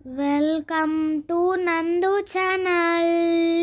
welcome to నందు channel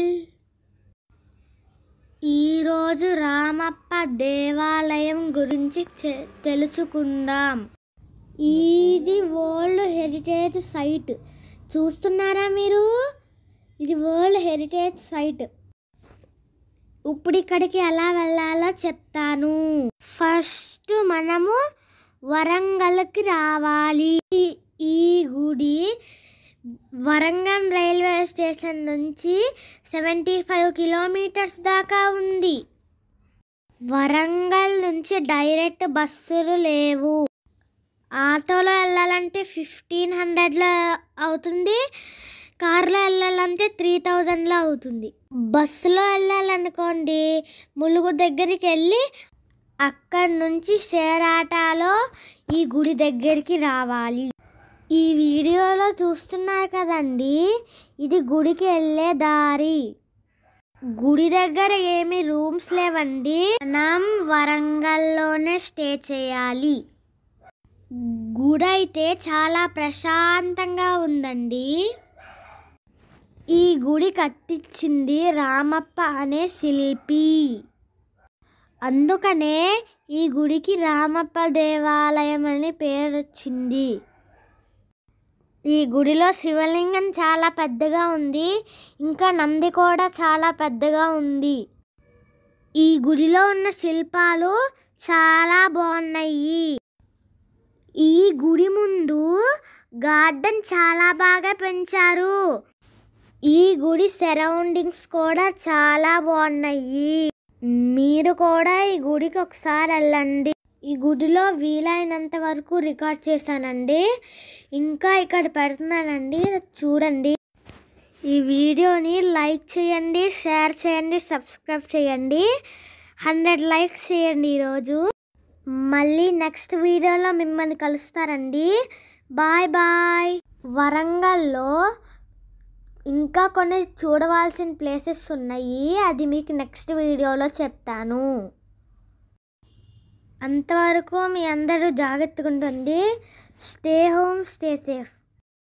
ఈరోజు రామప్ప దేవాలయం గురించి చె- తెలుసుకుందాం ఇది వరల్డ్ హెరిటేజ్ సైట్ చూస్తున్నారా మీరు ఇది వరల్డ్ హెరిటేజ్ సైట్ ఇప్పుడు ఇక్కడికి ఎలా వెళ్ళాలో చెప్తాను ఫస్ట్ మనము వరంగల్కి రావాలి ఈ- ఈ గుడి వరంగల్ రైల్వే స్టేషన్ నుంచి సెవెంటీ ఫైవ్ కిలోమీటర్స్ దాకా ఉంది వరంగల్ నుంచి డైరెక్ట్ బస్సులు లేవు ఆటోలో వెళ్ళాలంటే ఫిఫ్టీన్ హండ్రెడ్లో అవుతుంది కార్లో వెళ్ళాలంటే త్రీ థౌజండ్లో అవుతుంది బస్సులో వెళ్ళాలనుకోండి ములుగు దగ్గరికి వెళ్ళి అక్కడి నుంచి షేర్ ఆటాలో ఈ గుడి దగ్గరికి రావాలి ఈ వీడియోలో చూస్తున్నారు కదండి ఇది గుడికి వెళ్ళే దారి గుడి దగ్గర ఏమి రూమ్స్ లేవండి మనం వరంగల్లోనే స్టే చేయాలి గుడి అయితే చాలా ప్రశాంతంగా ఉందండి ఈ గుడి కట్టించింది రామప్ప అనే శిల్పి అందుకనే ఈ గుడికి రామప్ప దేవాలయం అని పేరు వచ్చింది ఈ గుడిలో శివలింగం చాలా పెద్దగా ఉంది ఇంకా నంది కూడా చాలా పెద్దగా ఉంది ఈ గుడిలో ఉన్న శిల్పాలు చాలా బాగున్నాయి ఈ గుడి ముందు గార్డెన్ చాలా బాగా పెంచారు ఈ గుడి సరౌండింగ్స్ కూడా చాలా బాగున్నాయి మీరు కూడా ఈ గుడికి ఒకసారి వెళ్ళండి ఈ గుడిలో వీలైనంత వరకు రికార్డ్ చేశానండి ఇంకా ఇక్కడ పెడుతున్నానండి చూడండి ఈ వీడియోని లైక్ చేయండి షేర్ చేయండి సబ్స్క్రైబ్ చేయండి హండ్రెడ్ లైక్స్ చేయండి ఈరోజు మళ్ళీ నెక్స్ట్ వీడియోలో మిమ్మల్ని కలుస్తారండి బాయ్ బాయ్ వరంగల్లో ఇంకా కొన్ని చూడవలసిన ప్లేసెస్ ఉన్నాయి అది మీకు నెక్స్ట్ వీడియోలో చెప్తాను అంతవరకు మీ అందరూ జాగ్రత్తగా ఉంటుంది స్టే హోమ్ స్టే సేఫ్